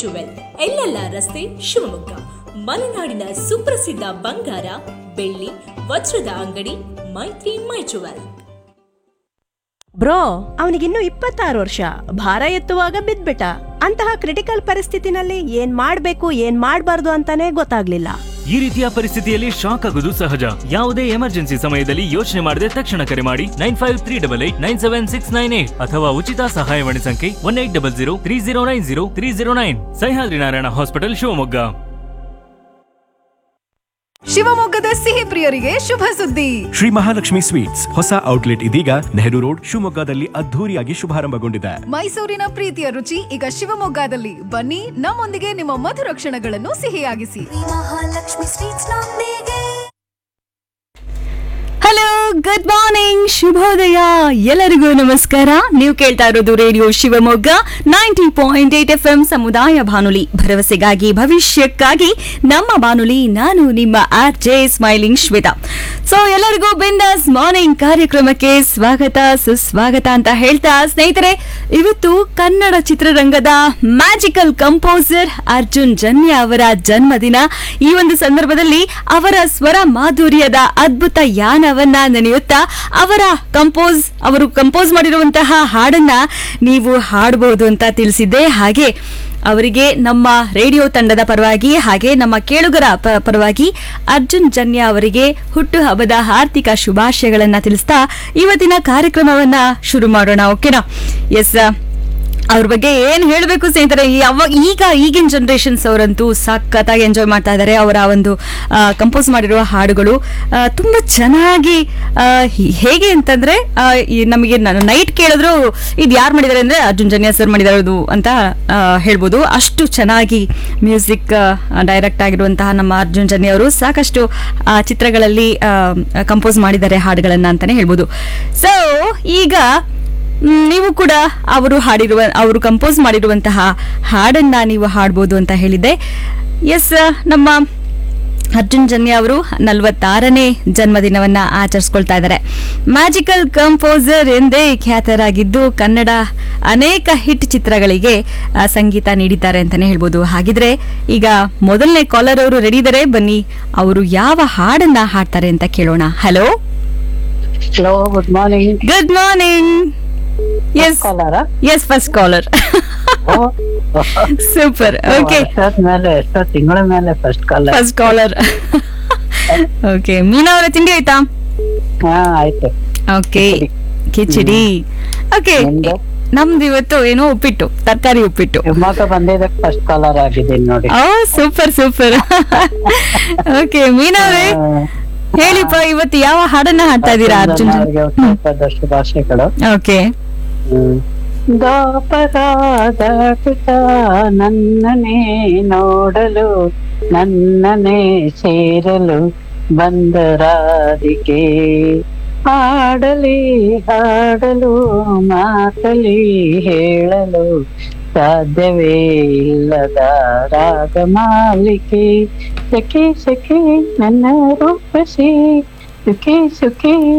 Jewel ಎಲ್ಲೆಲ್ಲ ರಸ್ತೆ ಶಿವಮೊಗ್ಗ ಮಲೆನಾಡಿನ ಸುಪ್ರಸಿದ್ಧ ಬಂಗಾರ ಬೆಳ್ಳಿ ವಜ್ರದ ಅಂಗಡಿ ಮೈತ್ರಿ ಮೈ ಜುವೆಲ್ ಬ್ರೋ ಅವನಿಗಿನ್ನೂ ಇಪ್ಪತ್ತಾರು ವರ್ಷ ಭಾರ ಎತ್ತುವಾಗ ಬಿದ್ಬಿಟ್ಟ ಅಂತಹ ಕ್ರಿಟಿಕಲ್ ಪರಿಸ್ಥಿತಿನಲ್ಲಿ ಏನ್ ಮಾಡ್ಬೇಕು ಏನ್ ಮಾಡ್ಬಾರ್ದು ಅಂತಾನೆ ಗೊತ್ತಾಗ್ಲಿಲ್ಲ ಈ ರೀತಿಯ ಪರಿಸ್ಥಿತಿಯಲ್ಲಿ ಶಾಕ್ ಆಗುವುದು ಸಹಜ ಯಾವುದೇ ಎಮರ್ಜೆನ್ಸಿ ಸಮಯದಲ್ಲಿ ಯೋಚನೆ ಮಾಡದೆ ತಕ್ಷಣ ಕರೆ ಮಾಡಿ nine five three double eight nine seven six nine eight ಅಥವಾ ಉಚಿತ ಸಹಾಯವಾಣಿ ಸಂಖ್ಯೆ one eight double zero three zero nine zero three zero nine Sahyadri Narayana hospital Shivamogga ಶಿವಮೊಗ್ಗದ ಸಿಹಿ ಪ್ರಿಯರಿಗೆ ಶುಭ ಸುದ್ದಿ ಶ್ರೀ ಮಹಾಲಕ್ಷ್ಮಿ ಸ್ವೀಟ್ಸ್ ಹೊಸ ಔಟ್ಲೆಟ್ ಇದೀಗ ನೆಹರು ರೋಡ್ ಶಿವಮೊಗ್ಗದಲ್ಲಿ ಅದ್ಧೂರಿಯಾಗಿ ಶುಭಾರಂಭಗೊಂಡಿದೆ ಮೈಸೂರಿನ ಪ್ರೀತಿಯ ರುಚಿ ಈಗ ಶಿವಮೊಗ್ಗದಲ್ಲಿ ಬನ್ನಿ ನಮ್ಮೊಂದಿಗೆ ನಿಮ್ಮ ಮಧುರ ಕ್ಷಣಗಳನ್ನು ಸಿಹಿಯಾಗಿಸಿ ಮಹಾಲಕ್ಷ್ಮಿ ಸ್ವೀಟ್ಸ್ ನೊಂದಿಗೆ ಹಲೋ ಗುಡ್ ಮಾರ್ನಿಂಗ್ ಶುಭೋದಯ ಎಲ್ಲರಿಗೂ ನಮಸ್ಕಾರ ನೀವು ಕೇಳ್ತಾ ಇರೋದು radio Shivamogga ninety point eight F M ಸಮುದಾಯ ಬಾನುಲಿ ಭರವಸೆಗಾಗಿ ಭವಿಷ್ಯಕ್ಕಾಗಿ ನಮ್ಮ ಬಾನುಲಿ ನಾನು ನಿಮ್ಮ R J smiling Shweta so ಎಲ್ಲರಿಗೂ ಬಿಂದಾಸ್ ಮಾರ್ನಿಂಗ್ ಕಾರ್ಯಕ್ರಮಕ್ಕೆ ಸ್ವಾಗತ ಸುಸ್ವಾಗತ ಅಂತ ಹೇಳ್ತಾ ಸ್ನೇಹಿತರೆ ಇವತ್ತು ಕನ್ನಡ ಚಿತ್ರರಂಗದ ಮ್ಯಾಜಿಕಲ್ ಕಂಪೋಸರ್ ಅರ್ಜುನ್ ಜನ್ಯ ಅವರ ಜನ್ಮದಿನ ಈ ಒಂದು ಸಂದರ್ಭದಲ್ಲಿ ಅವರ ಸ್ವರ ಮಾಧುರ್ಯದ ಅದ್ಭುತ ಯಾನವನ್ನ ನೆನೆಯುತ್ತಾ ಅವರ ಕಂಪೋಸ್ ಅವರು ಕಂಪೋಸ್ ಮಾಡಿರುವಂತಹ ಹಾಡನ್ನ ನೀವು ಹಾಡಬಹುದು ಅಂತ ತಿಳಿಸಿದ್ದೆ ಹಾಗೆ ಅವರಿಗೆ ನಮ್ಮ ರೇಡಿಯೋ ತಂಡದ ಪರವಾಗಿ ಹಾಗೆ ನಮ್ಮ ಕೇಳುಗರ ಪ- ಪರವಾಗಿ ಅರ್ಜುನ್ ಜನ್ಯ ಅವರಿಗೆ ಹುಟ್ಟು ಹಬ್ಬದ ಆರ್ಥಿಕ ಶುಭಾಶಯಗಳನ್ನ ತಿಳಿಸ್ತಾ ಇವತ್ತಿನ ಕಾರ್ಯಕ್ರಮವನ್ನ ಶುರು ಮಾಡೋಣ ಓಕೆನಾ ಎಸ್ ಅವ್ರ ಬಗ್ಗೆ ಏನ್ ಹೇಳಬೇಕು ಸ್ನೇಹಿತರೆ ಯಾವ ಈಗ ಈಗಿನ ಜನರೇಷನ್ಸ್ ಅವರಂತೂ ಸಖತ್ತಾಗಿ ಎಂಜಾಯ್ ಮಾಡ್ತಾ ಇದ್ದಾರೆ ಅವರ ಒಂದು ಕಂಪೋಸ್ ಮಾಡಿರುವ ಹಾಡುಗಳು ಆ, ತುಂಬಾ ಚೆನ್ನಾಗಿ ಆ, ಹಿ- ಹೇಗೆ ಅಂತಂದ್ರೆ ಆ, ಈ ನಮಗೆ ನೈಟ್ ಕೇಳಿದ್ರು ಇದು ಯಾರು ಮಾಡಿದ್ದಾರೆ ಅಂದ್ರೆ ಅರ್ಜುನ್ ಜನ್ಯ ಸರ್ ಮಾಡಿದಾರದು ಅಂತ ಆ, ಹೇಳ್ಬೋದು ಅಷ್ಟು ಚೆನ್ನಾಗಿ ಮ್ಯೂಸಿಕ್ ಡೈರೆಕ್ಟ್ ಆಗಿರುವಂತಹ ನಮ್ಮ ಅರ್ಜುನ್ ಜನ್ಯ ಅವರು ಸಾಕಷ್ಟು ಆ, ಚಿತ್ರಗಳಲ್ಲಿ ಕಂಪೋಸ್ ಮಾಡಿದ್ದಾರೆ ಹಾಡುಗಳನ್ನ ಅಂತಾನೆ ಹೇಳ್ಬೋದು ಸೊ ಈಗ ಮ್, ನೀವು ಕೂಡ ಅವರು ಹಾಡಿರುವ ಅವರು ಕಂಪೋಸ್ ಮಾಡಿರುವಂತಹ ಹಾಡನ್ನ ನೀವು ಹಾಡ್ಬೋದು ಅಂತ ಹೇಳಿದ್ದೆ ಎಸ್ ನಮ್ಮ ಅರ್ಜುನ್ ಜನ್ಯ ಅವರು ನಲವತ್ತಾರನೇ ಜನ್ಮದಿನವನ್ನ ಆಚರಿಸ್ಕೊಳ್ತಾ ಇದ್ದಾರೆ ಮ್ಯಾಜಿಕಲ್ ಕಂಪೋಸರ್ ಎಂದೇ ಖ್ಯಾತರಾಗಿದ್ದು ಕನ್ನಡ ಅನೇಕ ಹಿಟ್ ಚಿತ್ರಗಳಿಗೆ ಆ, ಸಂಗೀತ ನೀಡಿದ್ದಾರೆ ಅಂತಾನೆ ಹೇಳ್ಬೋದು ಹಾಗಿದ್ರೆ ಈಗ ಮೊದಲನೇ ಕಾಲರ್ ಅವರು ರೆಡಿ ಇದ್ದಾರೆ ಬನ್ನಿ ಅವರು ಯಾವ ಹಾಡನ್ನ ಹಾಡ್ತಾರೆ ಅಂತ ಕೇಳೋಣ hello hello good morning good morning yes caller yes first caller super okay ಮೇಲೆ ಎಷ್ಟೋ ತಿಂಗಳ ಮೇಲೆ first caller first caller okay Meena ಅವರ ತಿಂಡಿ ಆಯ್ತಾ ಹಾ ಆಯ್ತು ಓಕೆ ಕಿಚಡಿ ಓಕೆ ನಿಮ್ದು? ನಮ್ದು ಇವತ್ತು ಏನೋ ಉಪ್ಪಿಟ್ಟು ತರಕಾರಿ ಉಪ್ಪಿಟ್ಟು ಶಿವಮೊಗ್ಗ ಬಂದಿದ್ದಕ್ಕೆ ಫಸ್ಟ್ ಕಾಲರ್ ಆಗಿದ್ದೀನಿ ನೋಡಿ oh super super okay Meena ಅವರೇ ಹೇಳಿಪ್ಪ ಇವತ್ತು ಯಾವ ಹಾಡನ್ನ ಹಾಡ್ತಾ ಇದ್ದೀರಾ ಅರ್ಜುನ್ ಅವ್ರಿಗೆ ಹುಟ್ಟುಹಬ್ಬದ ಶುಭಾಶಯಗಳು ಓಕೆ ಹ್ಮ್. ದಾಪರಾದ ಪಿತ ನನ್ನನೇ ನೋಡಲು ನನ್ನನೇ ಸೇರಲು ಬಂದರಾದಿಕೆ ಹಾಡಲಿ ಹಾಡಲು ಮಾತಲಿ ಹೇಳಲು ಸಾಧ್ಯವೇ ಇಲ್ಲದ ರಾಗ ಮಾಲಿಕೆ ಸಖಿ ಸಖಿ ನನ್ನ ರೂಪಸಿ ಸುಖಿ ಸುಖಿ